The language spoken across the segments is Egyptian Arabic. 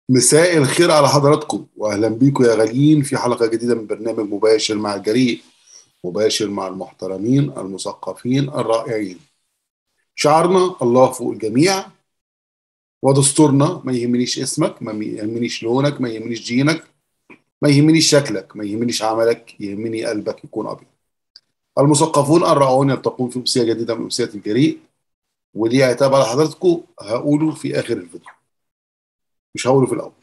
مساء الخير على حضراتكم واهلا بيكم يا غاليين في حلقه جديده من برنامج مباشر مع الجريء مباشر مع المحترمين المثقفين الرائعين شعارنا الله فوق الجميع ودستورنا ما يهمنيش اسمك ما يهمنيش لونك ما يهمنيش دينك ما يهمنيش شكلك ما يهمنيش عملك يهمني قلبك يكون ابيض المثقفون الرائعون يلتقون في امسيه جديده من امسيات الجريء ودي عتاب على حضراتكم هقوله في اخر الفيديو مش هقوله في الاول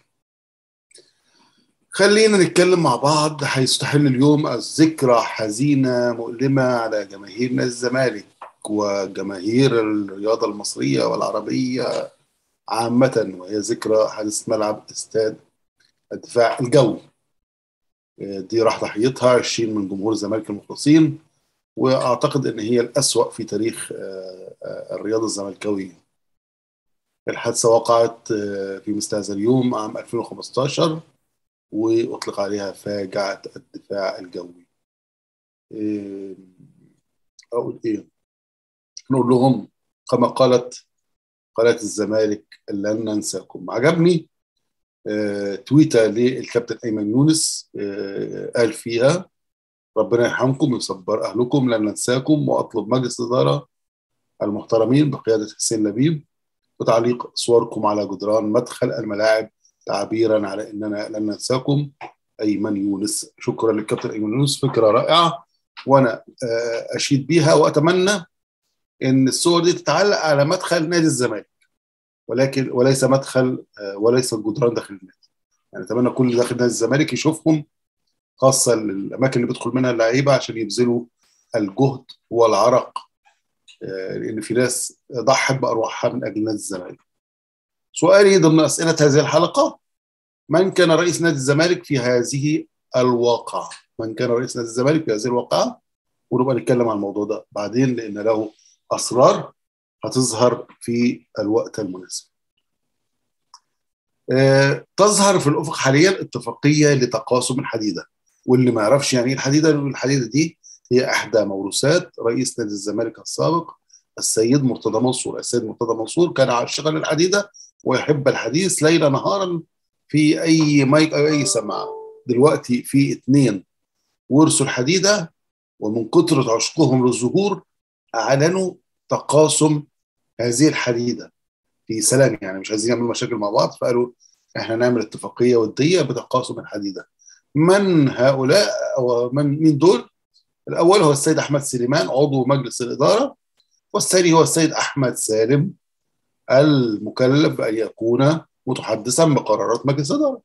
خلينا نتكلم مع بعض هيستحل اليوم الذكرى حزينة مؤلمة على جماهير نادي الزمالك وجماهير الرياضة المصرية والعربية عامة وهي ذكرى حادث ملعب استاد الدفاع الجوي دي راح ضحيتها 20 من جمهور الزمالك المخلصين واعتقد ان هي الاسوأ في تاريخ الرياضة الزملكاوية الحادثة وقعت في مثل هذا اليوم عام 2015 وأطلق عليها فاجعة الدفاع الجوي أقول إيه نقول لهم كما قالت قناة الزمالك لن ننساكم عجبني تويتة للكابتن أيمن يونس قال فيها ربنا يرحمكم ويصبر أهلكم لن ننساكم وأطلب مجلس الإدارة المحترمين بقيادة حسين لبيب وتعليق صوركم على جدران مدخل الملاعب تعبيرا على اننا لن ننساكم ايمن يونس شكرا للكابتن ايمن يونس فكره رائعه وانا اشيد بيها واتمنى ان الصور دي تتعلق على مدخل نادي الزمالك ولكن وليس مدخل وليس الجدران داخل النادي يعني اتمنى كل داخل نادي الزمالك يشوفهم خاصه الاماكن اللي بيدخل منها اللعيبه عشان يبذلوا الجهد والعرق لان في ناس ضحت بارواحها من اجل نادي الزمالك. سؤالي ضمن اسئله هذه الحلقه من كان رئيس نادي الزمالك في هذه الواقعه؟ من كان رئيس نادي الزمالك في هذه الواقعه؟ ونبقى نتكلم عن الموضوع ده بعدين لان له اسرار هتظهر في الوقت المناسب. أه تظهر في الافق حاليا اتفاقيه لتقاسم الحديده واللي ما يعرفش يعني ايه الحديده الحديده دي هي احدى موروثات رئيس نادي الزمالك السابق السيد مرتضى منصور، السيد مرتضى منصور كان عاشقا للحديده ويحب الحديث ليلا نهارا في اي مايك او اي سماعه. دلوقتي في اثنين ورثوا الحديده ومن كثره عشقهم للظهور اعلنوا تقاسم هذه الحديده في سلام يعني مش عايزين يعملوا مشاكل مع بعض فقالوا احنا نعمل اتفاقيه وديه بتقاسم الحديده. من هؤلاء او من مين دول؟ الاول هو السيد احمد سليمان عضو مجلس الاداره والثاني هو السيد احمد سالم المكلف بان يكون متحدثا بقرارات مجلس الاداره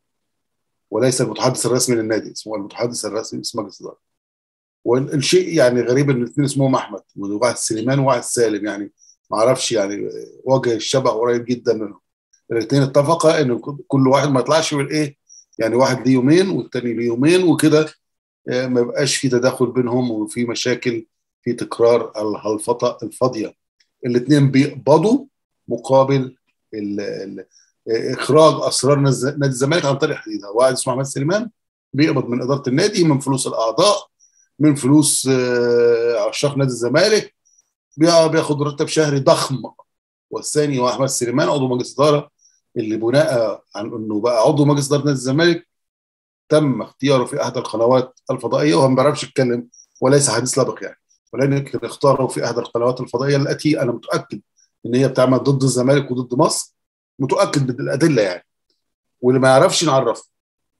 وليس المتحدث الرسمي للنادي اسمه المتحدث الرسمي اسمه مجلس الاداره والشيء يعني غريب ان الاثنين اسمهم احمد وواحد سليمان وواحد سالم يعني ما اعرفش يعني وجه الشبه قريب جدا منهم الاثنين اتفقا ان كل واحد ما يطلعش بالايه يعني واحد ليه يومين والتاني ليه يومين وكده ما يبقاش في تداخل بينهم وفي مشاكل في تكرار الهلفطه الفاضيه الاثنين بيقبضوا مقابل ال ال اخراج اسرار نادي الزمالك عن طريق حديده واحد اسمه احمد سليمان بيقبض من اداره النادي من فلوس الاعضاء من فلوس عشاق نادي الزمالك بياخد مرتب شهري ضخم والثاني هو احمد سليمان عضو مجلس اداره اللي بناء عن انه بقى عضو مجلس اداره نادي الزمالك تم اختياره في احدى القنوات الفضائيه وهو ما بيعرفش يتكلم وليس حديث لبق يعني ولكن اختاره في احدى القنوات الفضائيه التي انا متاكد ان هي بتعمل ضد الزمالك وضد مصر متاكد بالادله يعني واللي ما يعرفش نعرفه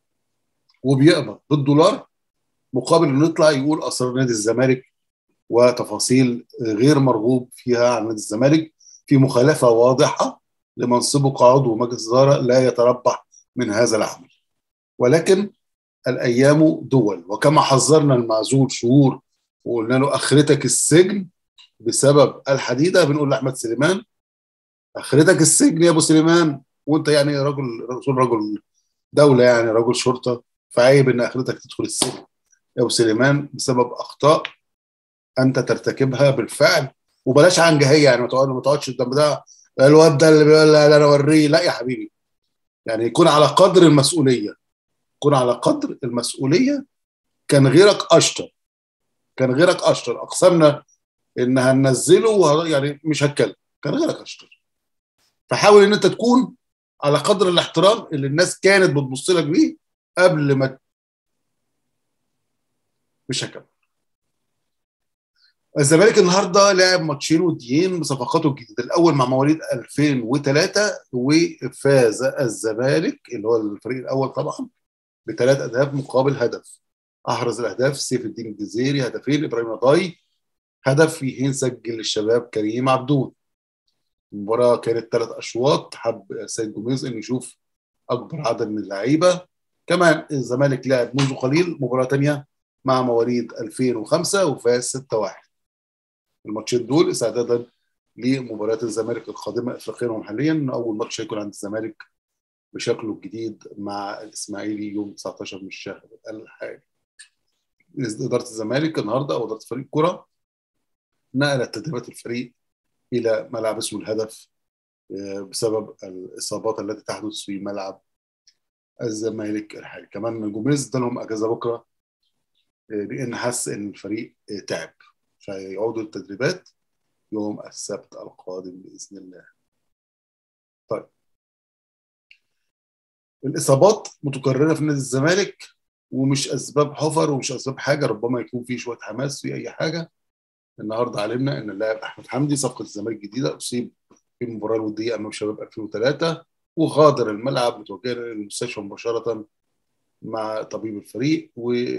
وبيقبض بالدولار مقابل انه يطلع يقول اسرار نادي الزمالك وتفاصيل غير مرغوب فيها عن نادي الزمالك في مخالفه واضحه لمنصبه كعضو مجلس اداره لا يتربح من هذا العمل ولكن الايام دول وكما حذرنا المعزول شهور وقلنا له اخرتك السجن بسبب الحديده بنقول لاحمد سليمان اخرتك السجن يا ابو سليمان وانت يعني رجل رسول رجل دوله يعني رجل شرطه فعيب ان اخرتك تدخل السجن يا ابو سليمان بسبب اخطاء انت ترتكبها بالفعل وبلاش عنجهيه يعني ما تقعدش ما تقعدش قدام ده الواد ده اللي بيقول لا انا اوريه لا يا حبيبي يعني يكون على قدر المسؤوليه يكون على قدر المسؤوليه كان غيرك اشطر كان غيرك اشطر اقسمنا ان هننزله يعني مش هتكلم كان غيرك اشطر فحاول ان انت تكون على قدر الاحترام اللي الناس كانت بتبص لك بيه قبل ما مش هكمل الزمالك النهارده لعب ماتشين وديين بصفقاته الجديده الاول مع مواليد 2003 وفاز الزمالك اللي هو الفريق الاول طبعا بثلاث اهداف مقابل هدف احرز الاهداف سيف الدين الجزيري هدفين ابراهيم رضاي هدف فيه سجل الشباب كريم عبدون المباراه كانت ثلاث اشواط حب السيد جوميز انه يشوف اكبر عدد من اللعيبه كمان الزمالك لعب منذ قليل مباراه ثانيه مع مواليد 2005 وفاز 6-1 الماتشين دول استعدادا لمباريات الزمالك القادمه افريقيا ومحليا اول ماتش هيكون عند الزمالك بشكله الجديد مع الاسماعيلي يوم 19 من الشهر الحالي اداره الزمالك النهارده او اداره فريق كره نقلت تدريبات الفريق الى ملعب اسمه الهدف بسبب الاصابات التي تحدث في ملعب الزمالك الحالي كمان جوميز ادالهم اجازه بكره لان حس ان الفريق تعب فيعودوا التدريبات يوم السبت القادم باذن الله. طيب الاصابات متكرره في نادي الزمالك ومش اسباب حفر ومش اسباب حاجه ربما يكون في شويه حماس في اي حاجه النهارده علمنا ان اللاعب احمد حمدي صفقه الزمالك الجديده اصيب في المباراه الوديه امام شباب 2003 وغادر الملعب متوجه للمستشفى مباشره مع طبيب الفريق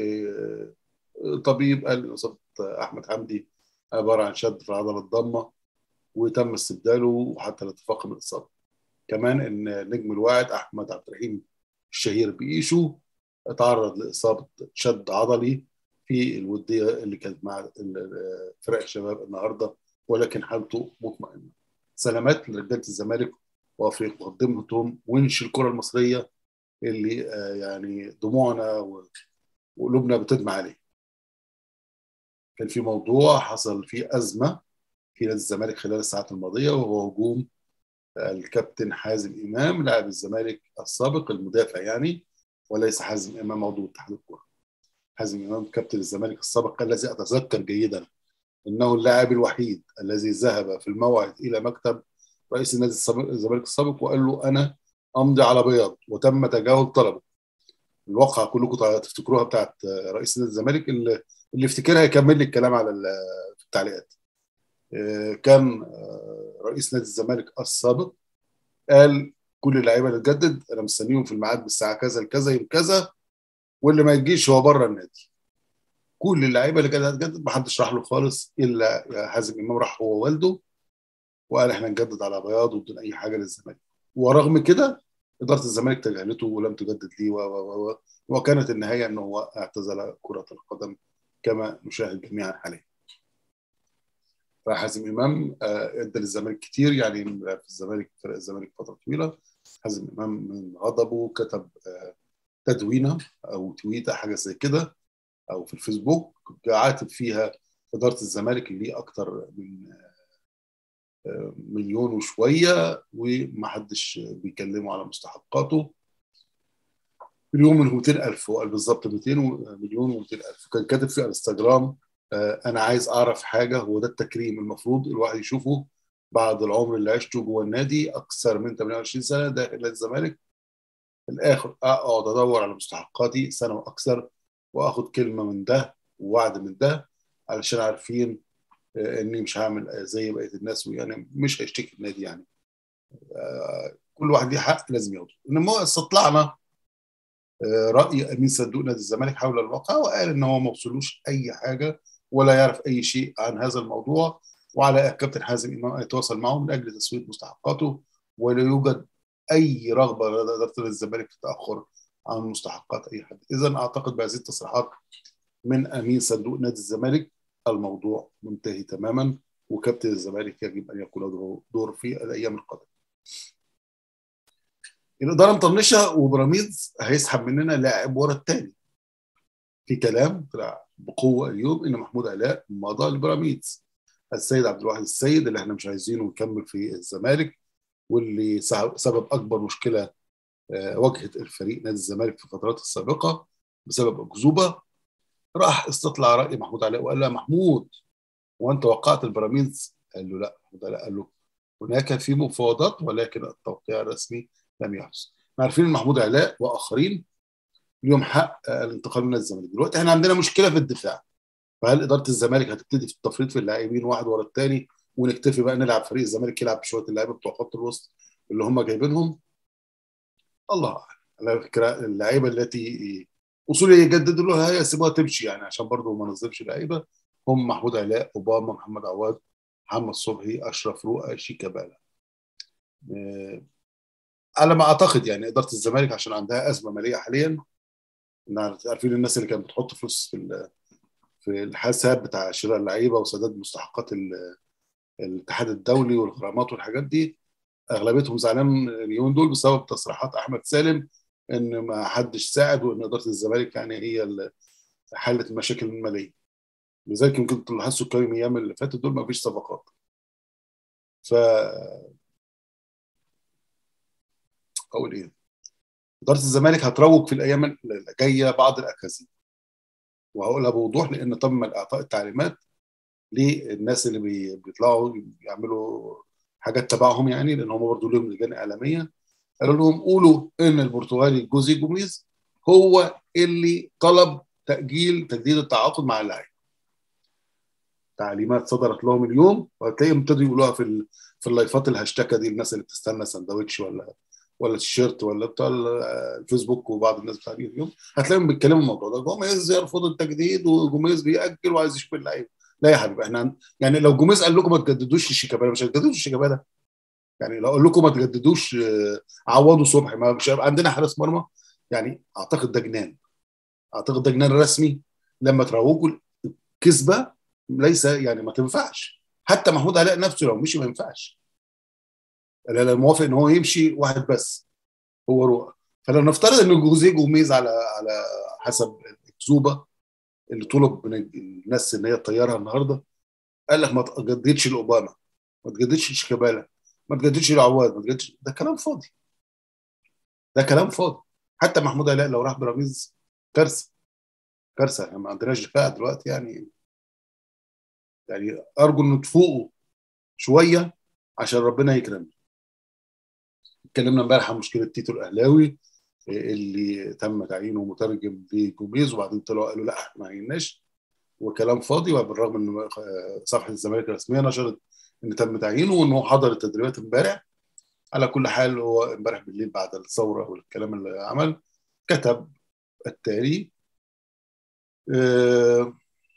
وطبيب قال اصابه احمد حمدي عباره عن شد في العضله الضامه وتم استبداله وحتى لا تفاقم الاصابه. كمان ان نجم الواعد احمد عبد الرحيم الشهير بايشو تعرض لاصابه شد عضلي في الوديه اللي كانت مع فرق الشباب النهارده ولكن حالته مطمئنه. سلامات لرجاله الزمالك وفي مقدمتهم ونش الكره المصريه اللي يعني دموعنا وقلوبنا بتدمع عليه. كان في موضوع حصل فيه ازمه في نادي الزمالك خلال الساعات الماضيه وهو هجوم الكابتن حازم امام لاعب الزمالك السابق المدافع يعني وليس حازم امام عضو اتحاد الكره. حازم امام كابتن الزمالك السابق الذي اتذكر جيدا انه اللاعب الوحيد الذي ذهب في الموعد الى مكتب رئيس النادي الزمالك السابق وقال له انا امضي على بياض وتم تجاهل طلبه. الواقعه كلكم تفتكروها بتاعت رئيس نادي الزمالك اللي اللي يفتكرها يكمل لي الكلام على في التعليقات كان رئيس نادي الزمالك السابق قال كل اللعيبه اللي تجدد انا مستنيهم في الميعاد بالساعه كذا لكذا يوم كذا واللي ما يجيش هو بره النادي كل اللعيبه اللي كانت هتجدد ما حدش راح له خالص الا حازم امام راح هو والده وقال احنا نجدد على بياض وبدون اي حاجه للزمالك ورغم كده اداره الزمالك تجاهلته ولم تجدد ليه و و و وكانت النهايه ان هو اعتزل كره القدم كما نشاهد جميعا حاليا. فحازم امام ادى للزمالك كتير يعني في الزمالك فرق الزمالك فتره طويله حازم امام من غضبه كتب تدوينه او تويته حاجه زي كده او في الفيسبوك عاتب فيها اداره الزمالك اللي اكتر من مليون وشويه ومحدش بيكلمه على مستحقاته مليون من 200000 هو قال بالظبط 200 مليون و200000 كان كاتب في الانستغرام آه انا عايز اعرف حاجه هو ده التكريم المفروض الواحد يشوفه بعد العمر اللي عشته جوه النادي اكثر من 28 سنه داخل نادي الزمالك في الاخر اقعد ادور على مستحقاتي سنه واكثر واخد كلمه من ده ووعد من ده علشان عارفين آه اني مش هعمل زي بقيه الناس ويعني مش هيشتكي النادي يعني آه كل واحد ليه حق لازم ياخده انما استطلعنا راي امين صندوق نادي الزمالك حول الواقع وقال ان هو ما وصلوش اي حاجه ولا يعرف اي شيء عن هذا الموضوع وعلى الكابتن حازم امام ان يتواصل معه من اجل تسويه مستحقاته ولا يوجد اي رغبه لدى اداره الزمالك في التاخر عن مستحقات اي حد اذا اعتقد بهذه التصريحات من امين صندوق نادي الزمالك الموضوع منتهي تماما وكابتن الزمالك يجب ان يكون له دور في الايام القادمه الاداره مطنشه وبراميدز هيسحب مننا لاعب ورا الثاني في كلام طلع بقوه اليوم ان محمود علاء مضى لبراميدز السيد عبد الواحد السيد اللي احنا مش عايزينه يكمل في الزمالك واللي سبب اكبر مشكله واجهت الفريق نادي الزمالك في الفترات السابقه بسبب اكذوبه راح استطلع راي محمود علاء وقال له محمود وانت وقعت البراميدز قال له لا محمود علاء قال له هناك في مفاوضات ولكن التوقيع الرسمي لم يحدث عارفين ان محمود علاء واخرين ليهم حق الانتقال من الزمالك دلوقتي احنا عندنا مشكله في الدفاع فهل اداره الزمالك هتبتدي في التفريط في اللاعبين واحد ورا الثاني ونكتفي بقى نلعب فريق الزمالك يلعب بشويه اللعيبه بتوع خط الوسط اللي هم جايبينهم الله اعلم على فكره اللعيبه التي اصول يجددوا لها يسيبوها تمشي يعني عشان برضه ما نظلمش لعيبه هم محمود علاء اوباما محمد عواد محمد صبحي اشرف رؤى شيكابالا أه على ما اعتقد يعني اداره الزمالك عشان عندها ازمه ماليه حاليا عارفين الناس اللي كانت بتحط فلوس في في الحساب بتاع شراء اللعيبه وسداد مستحقات الاتحاد الدولي والغرامات والحاجات دي اغلبيتهم زعلان اليومين دول بسبب تصريحات احمد سالم ان ما حدش ساعد وان اداره الزمالك يعني هي اللي حلت المشاكل الماليه لذلك يمكن تلاحظوا الكام ايام اللي فاتت دول ما فيش صفقات ف اقول ايه اداره الزمالك هتروج في الايام اللي جايه بعض الاكاذيب وهقولها بوضوح لان تم اعطاء التعليمات للناس اللي بيطلعوا يعملوا حاجات تبعهم يعني لان هم برضه لهم لجان اعلاميه قالوا لهم قولوا ان البرتغالي جوزي جوميز هو اللي طلب تاجيل تجديد التعاقد مع اللاعب تعليمات صدرت لهم اليوم وهتلاقيهم ابتدوا يقولوها في ال... في اللايفات الهاشتاجه دي الناس اللي بتستنى سندوتش ولا ولا التيشيرت ولا بتاع الفيسبوك وبعض الناس بتاع اليوتيوب هتلاقيهم بيتكلموا الموضوع ده جوميز يرفض التجديد وجوميز بيأجل وعايز يشوف اللعيبه لا يا حبيبي احنا يعني لو جوميز قال لكم ما تجددوش الشيكابالا مش هتجددوش الشيكابالا يعني لو قال لكم ما تجددوش عوضوا صبحي ما مش عندنا حارس مرمى يعني اعتقد ده جنان اعتقد ده جنان رسمي لما تروجوا كذبه ليس يعني ما تنفعش حتى محمود علاء نفسه لو مشي ما ينفعش انا موافق ان هو يمشي واحد بس هو رؤى فلو نفترض ان جوزيه جوميز على على حسب الاكذوبه اللي طلب من الناس ان هي تطيرها النهارده قال لك ما تجددش لاوباما ما تجددش لشيكابالا ما تجددش لعواد ما تجددش ده كلام فاضي ده كلام فاضي حتى محمود علاء لو راح بيراميدز كارثه كارثه احنا ما عندناش دفاع دلوقتي يعني يعني ارجو ان تفوقوا شويه عشان ربنا يكرمنا اتكلمنا امبارح عن مشكله تيتو الاهلاوي اللي تم تعيينه مترجم لجوميز وبعدين طلعوا قالوا لا احنا ما عيناش وكلام فاضي وبالرغم ان صفحه الزمالك الرسميه نشرت ان تم تعيينه وان هو حضر التدريبات امبارح على كل حال هو امبارح بالليل بعد الثوره والكلام اللي عمل كتب التالي آه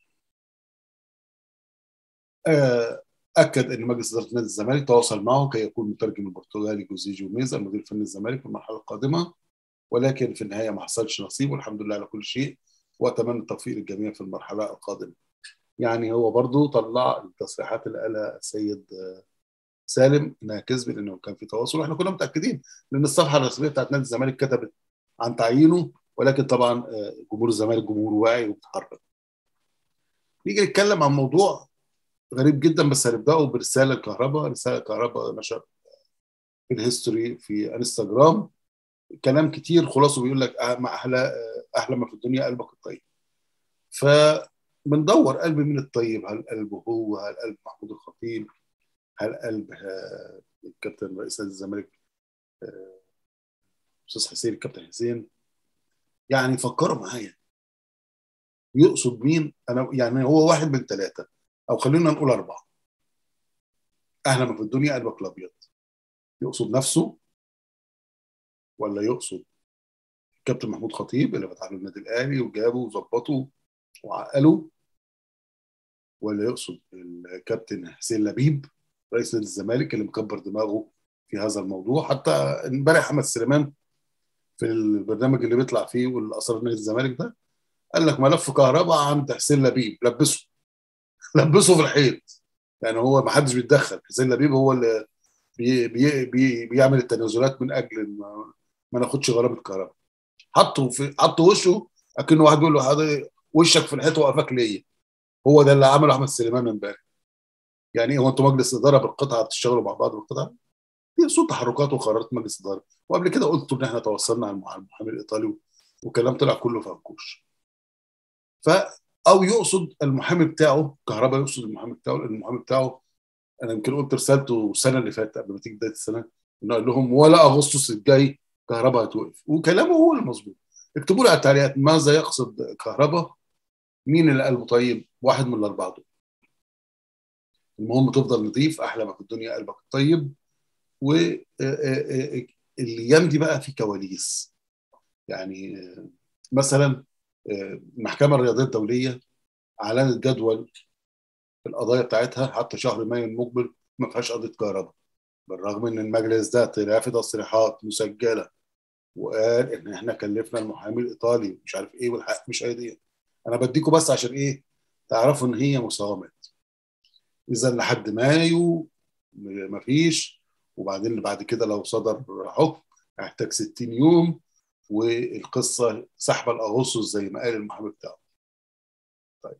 آه اكد ان مجلس اداره نادي الزمالك تواصل معه كي يكون مترجم البرتغالي جوزيه جوميز المدير الفني للزمالك في المرحله القادمه ولكن في النهايه ما حصلش نصيب والحمد لله على كل شيء واتمنى التوفيق للجميع في المرحله القادمه. يعني هو برضو طلع التصريحات اللي قالها السيد سالم انها كذب لانه كان في تواصل واحنا كنا متاكدين لان الصفحه الرسميه بتاعت نادي الزمالك كتبت عن تعيينه ولكن طبعا جمهور الزمالك جمهور واعي وبيتحرك. نيجي نتكلم عن موضوع غريب جدا بس هنبداه برساله الكهرباء رساله الكهرباء نشر في الهيستوري في انستغرام كلام كتير خلاصه بيقول لك مع احلى احلى ما في الدنيا قلبك الطيب فبندور قلب مين الطيب هل قلبه هو هل قلب محمود الخطيب هل قلب الكابتن رئيس نادي الزمالك استاذ حسين الكابتن حسين يعني فكروا معايا يقصد مين انا يعني هو واحد من ثلاثه او خلينا نقول اربعه اهلا ما في الدنيا قلبك الابيض يقصد نفسه ولا يقصد الكابتن محمود خطيب اللي فتح له النادي الاهلي وجابه وظبطه وعقله ولا يقصد الكابتن حسين لبيب رئيس نادي الزمالك اللي مكبر دماغه في هذا الموضوع حتى امبارح احمد سليمان في البرنامج اللي بيطلع فيه والاسرار نادي الزمالك ده قال لك ملف كهرباء عند حسين لبيب لبسه لبسه في الحيط يعني هو ما حدش بيتدخل حسين لبيب هو اللي بي بي بي بيعمل التنازلات من اجل ما, ما ناخدش غرامه كهرباء حطه في حطه وشه اكنه واحد بيقول له وشك في الحيط وقفك ليا هو ده اللي عمله احمد سليمان امبارح يعني هو انتوا مجلس اداره بالقطعه بتشتغلوا مع بعض بالقطعه دي صوت تحركات وقرارات مجلس اداره وقبل كده قلت ان احنا تواصلنا مع المحامي الايطالي وكلام طلع كله فنكوش ف او يقصد المحامي بتاعه كهرباء يقصد المحامي بتاعه لان المحامي بتاعه انا يمكن قلت رسالته السنه اللي فاتت قبل ما تيجي بدايه السنه انه قال لهم ولا اغسطس الجاي كهرباء هتوقف وكلامه هو المظبوط اكتبوا لي على التعليقات ماذا يقصد كهرباء مين اللي قلبه طيب واحد من الاربعه دول المهم تفضل نظيف احلى ما في الدنيا قلبك الطيب والايام دي بقى في كواليس يعني مثلا المحكمه الرياضيه الدوليه اعلنت جدول القضايا بتاعتها حتى شهر مايو المقبل ما فيهاش قضيه كهرباء بالرغم ان المجلس ده طلع في تصريحات مسجله وقال ان احنا كلفنا المحامي الايطالي مش عارف ايه والحق مش هيضيع انا بديكم بس عشان ايه تعرفوا ان هي مساومات اذا لحد مايو مفيش وبعدين بعد كده لو صدر حكم هيحتاج 60 يوم والقصه سحبه لاغسطس زي ما قال المحامي بتاعه طيب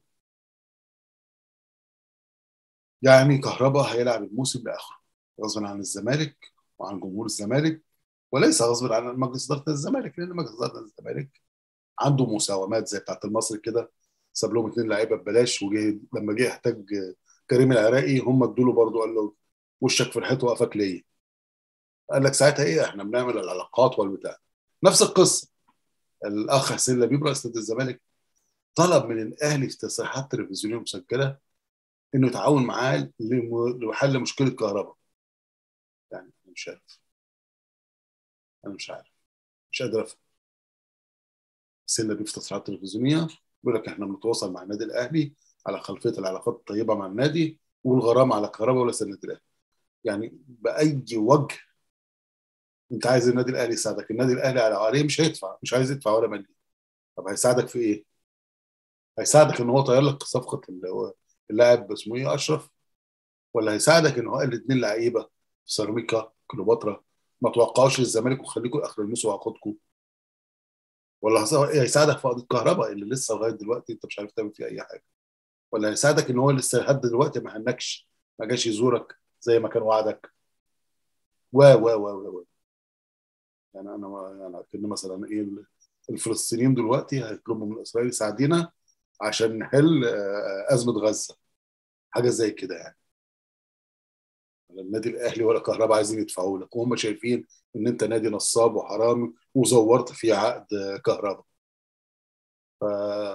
يعني كهربا هيلعب الموسم لاخره غصبا عن الزمالك وعن جمهور الزمالك وليس غصبا عن مجلس اداره الزمالك لان مجلس اداره الزمالك عنده مساومات زي بتاعت المصري كده ساب لهم اثنين لعيبه ببلاش وجه لما جه يحتاج كريم العراقي هم ادوا له برضه قال له وشك في الحيط وقفك ليه؟ قال لك ساعتها ايه احنا بنعمل العلاقات والبتاع نفس القصه الاخ حسين لبيب رئيس نادي الزمالك طلب من الاهلي في تصريحات تلفزيونيه مسجله انه يتعاون معاه لحل مشكله كهرباء يعني انا مش عارف انا مش عارف مش قادر افهم حسين لبيب في تصريحات تلفزيونيه بيقول لك احنا بنتواصل مع النادي الاهلي على خلفيه العلاقات الطيبه مع النادي والغرامه على كهرباء ولا النادي الاهلي يعني باي وجه انت عايز النادي الاهلي يساعدك النادي الاهلي على عليه مش هيدفع مش عايز يدفع ولا مليم طب هيساعدك في ايه هيساعدك ان هو طير لك صفقه اللي هو اللاعب اسمه ايه اشرف ولا هيساعدك ان هو قال اثنين لعيبه سيراميكا كليوباترا ما توقعوش للزمالك وخليكم اخر الموسم وهاخدكم ولا هيساعدك في قضيه الكهرباء اللي لسه لغايه دلوقتي انت مش عارف تعمل فيها اي حاجه ولا هيساعدك ان هو لسه لحد دلوقتي ما هنكش ما جاش يزورك زي ما كان وعدك و و و و يعني انا يعني كنا مثلا ايه الفلسطينيين دلوقتي هيطلبوا من اسرائيل يساعدينا عشان نحل ازمه غزه حاجه زي كده يعني النادي الاهلي ولا كهرباء عايزين يدفعوا لك وهم شايفين ان انت نادي نصاب وحرامي وزورت في عقد كهرباء ف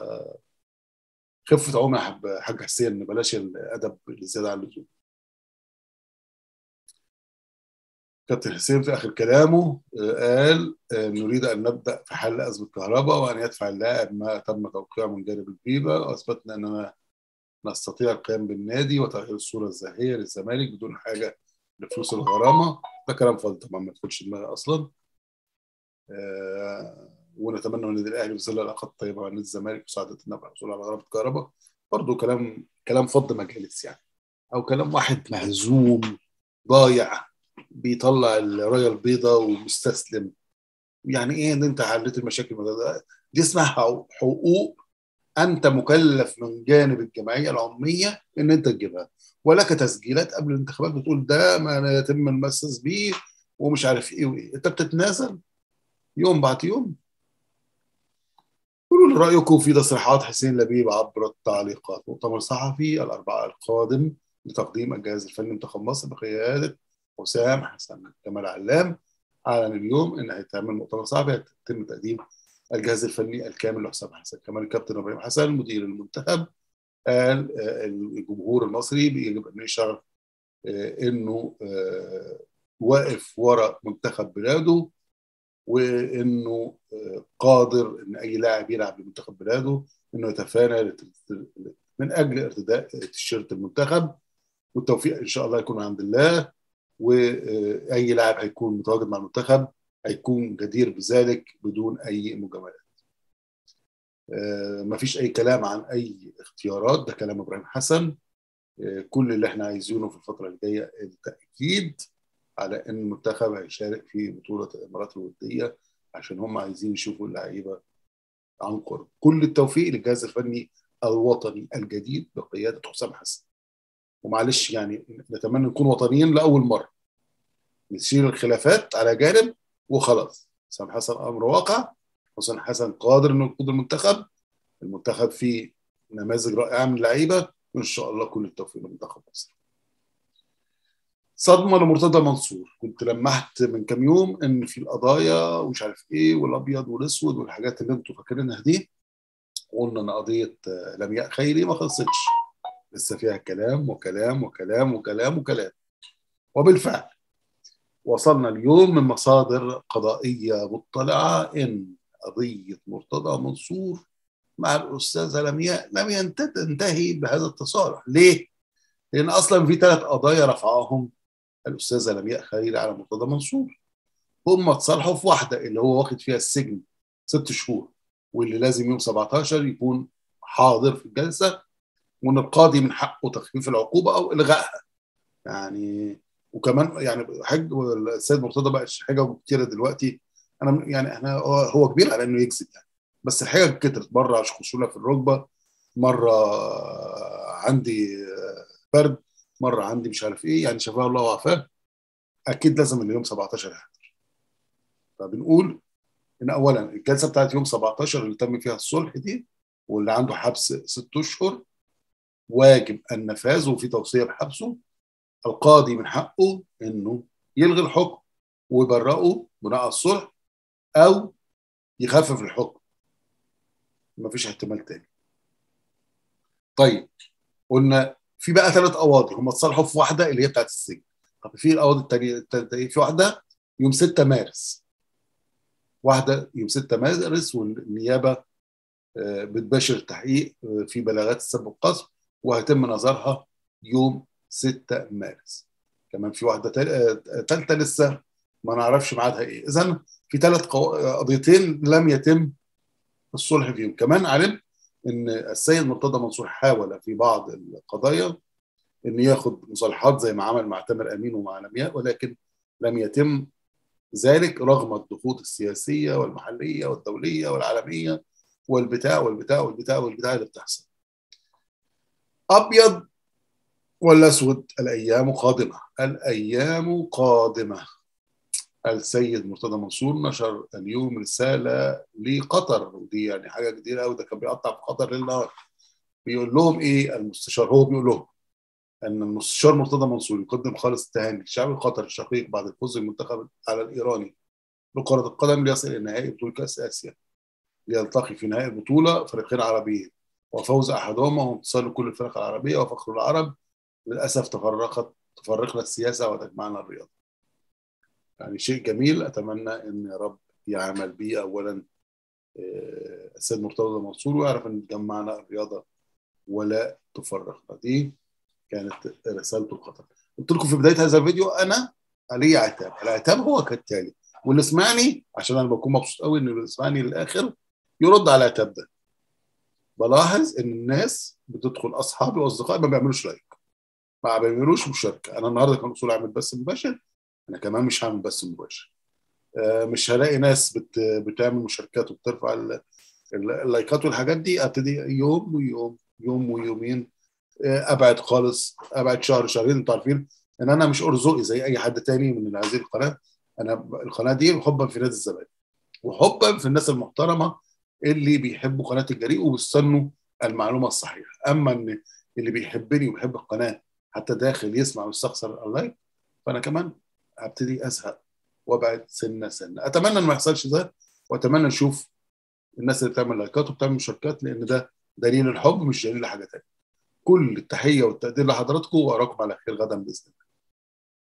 خفة عمى يا حاج حسين بلاش الادب اللي زياده عن اللزوم كابتن حسين في اخر كلامه قال نريد ان نبدا في حل ازمه كهرباء وان يدفع اللاعب ما تم توقيعه من جانب الفيفا واثبتنا اننا نستطيع القيام بالنادي وتغيير الصوره الزاهيه للزمالك بدون حاجه لفلوس الغرامه ده كلام فاضي طبعا ما يدخلش دماغي اصلا آه ونتمنى من النادي الاهلي بظل العلاقات الطيبه مع نادي الزمالك مساعده النبع الحصول على غرامه كهرباء برضه كلام كلام فض مجالس يعني او كلام واحد مهزوم ضايع بيطلع الرايه البيضاء ومستسلم يعني ايه ان انت حليت المشاكل ده دي اسمها حقوق انت مكلف من جانب الجمعيه العموميه ان انت تجيبها ولك تسجيلات قبل الانتخابات بتقول ده ما يتم المسس بيه ومش عارف ايه وايه انت بتتنازل يوم بعد يوم قولوا لي رايكم في تصريحات حسين لبيب عبر التعليقات مؤتمر صحفي الاربعاء القادم لتقديم الجهاز الفني منتخب مصر بقياده حسام حسن كمال علام اعلن اليوم ان هيتعمل مؤتمر صحفي هيتم تقديم الجهاز الفني الكامل لحسام حسن كمان الكابتن ابراهيم حسن مدير المنتخب قال الجمهور المصري يجب ان يشعر انه واقف وراء منتخب بلاده وانه قادر ان اي لاعب يلعب لمنتخب بلاده انه يتفانى من اجل ارتداء تيشيرت المنتخب والتوفيق ان شاء الله يكون عند الله واي لاعب هيكون متواجد مع المنتخب هيكون جدير بذلك بدون اي مجاملات. ما فيش اي كلام عن اي اختيارات ده كلام ابراهيم حسن كل اللي احنا عايزينه في الفتره الجايه التاكيد على ان المنتخب هيشارك في بطوله الامارات الوديه عشان هم عايزين يشوفوا اللعيبه عن قرب كل التوفيق للجهاز الفني الوطني الجديد بقياده حسام حسن ومعلش يعني نتمنى نكون وطنيين لاول مره نشيل الخلافات على جانب وخلاص حسام حسن امر واقع حسام حسن قادر انه يقود المنتخب المنتخب فيه نماذج رائعه من اللعيبه وان شاء الله كل التوفيق لمنتخب مصر صدمه لمرتضى منصور كنت لمحت من كام يوم ان في القضايا ومش عارف ايه والابيض والاسود والحاجات اللي انتوا فاكرينها دي قلنا ان قضيه لمياء خيري ما خلصتش لسه فيها كلام وكلام وكلام وكلام وكلام وبالفعل وصلنا اليوم من مصادر قضائيه مطلعه ان قضيه مرتضى منصور مع الاستاذه لمياء لم تنتهي بهذا التصالح ليه؟ لان اصلا في ثلاث قضايا رفعهم الاستاذه لمياء خليل على مرتضى منصور هم اتصالحوا في واحده اللي هو واخد فيها السجن ست شهور واللي لازم يوم 17 يكون حاضر في الجلسه وان القاضي من حقه تخفيف العقوبه او الغائها يعني وكمان يعني حاج السيد مرتضى بقى حاجه كتيره دلوقتي انا يعني احنا هو كبير على انه يكذب يعني بس الحاجه كترت مره خشونه في الركبه مره عندي برد مره عندي مش عارف ايه يعني شفاه الله وعافاه اكيد لازم اليوم 17 يحضر فبنقول ان اولا الجلسه بتاعت يوم 17 اللي تم فيها الصلح دي واللي عنده حبس ست اشهر واجب النفاذ وفي توصيه بحبسه القاضي من حقه انه يلغي الحكم ويبرئه بناء على الصلح او يخفف الحكم مفيش احتمال تاني طيب قلنا في بقى ثلاث قواضي هم اتصالحوا في واحده اللي هي بتاعت السجن طب في القواضي الثانيه في واحده يوم 6 مارس واحده يوم 6 مارس والنيابه بتباشر التحقيق في بلاغات السب والقصف وهيتم نظرها يوم 6 مارس كمان في واحده ثالثه لسه ما نعرفش ميعادها ايه اذا في ثلاث قضيتين لم يتم الصلح فيهم كمان علمت ان السيد مرتضى منصور حاول في بعض القضايا ان ياخد مصالحات زي ما عمل مع تامر امين ومع لمياء ولكن لم يتم ذلك رغم الضغوط السياسيه والمحليه والدوليه والعالميه والبتاع والبتاع والبتاع والبتاع اللي بتحصل. ابيض ولا اسود؟ الايام قادمه، الايام قادمه. السيد مرتضى منصور نشر اليوم رساله لقطر ودي يعني حاجه جديده قوي ده كان بيقطع في قطر ليل نهار. بيقول لهم ايه المستشار هو بيقول لهم ان المستشار مرتضى منصور يقدم خالص التهاني للشعب القطري الشقيق بعد الفوز المنتخب على الايراني لكره القدم ليصل الى نهائي بطوله كاس اسيا ليلتقي في نهائي البطوله فريقين عربيين وفوز احدهما وانتصار لكل الفرق العربيه وفخر العرب للاسف تفرقت تفرقنا السياسه وتجمعنا الرياضه. يعني شيء جميل اتمنى ان يا رب يعمل به اولا السيد مرتضى منصور ويعرف ان تجمعنا الرياضه ولا تفرقنا دي كانت رسالته الخطر قلت لكم في بدايه هذا الفيديو انا علي عتاب العتاب هو كالتالي واللي سمعني عشان انا بكون مبسوط قوي ان اللي سمعني للاخر يرد على العتاب ده بلاحظ ان الناس بتدخل اصحابي واصدقائي ما بيعملوش لايك ما بيعملوش مشاركه انا النهارده كان اصول اعمل بس مباشر انا كمان مش هعمل بس مباشر آه مش هلاقي ناس بت بتعمل مشاركات وبترفع اللايكات والحاجات دي ابتدي يوم ويوم يوم ويومين ابعد خالص ابعد شهر شهرين انتوا عارفين ان انا مش ارزقي زي اي حد تاني من هذه القناه انا القناه دي حبا في نادي الزمالك وحبا في الناس المحترمه اللي بيحبوا قناه الجريء وبيستنوا المعلومه الصحيحه اما ان اللي بيحبني وبيحب القناه حتى داخل يسمع ويستخسر اللايك فانا كمان هبتدي ازهق وابعد سنه سنه اتمنى انه ما يحصلش ده واتمنى نشوف الناس اللي بتعمل لايكات وبتعمل مشاركات لان ده دليل الحب مش دليل حاجه ثانيه كل التحيه والتقدير لحضراتكم واراكم على خير غدا باذن الله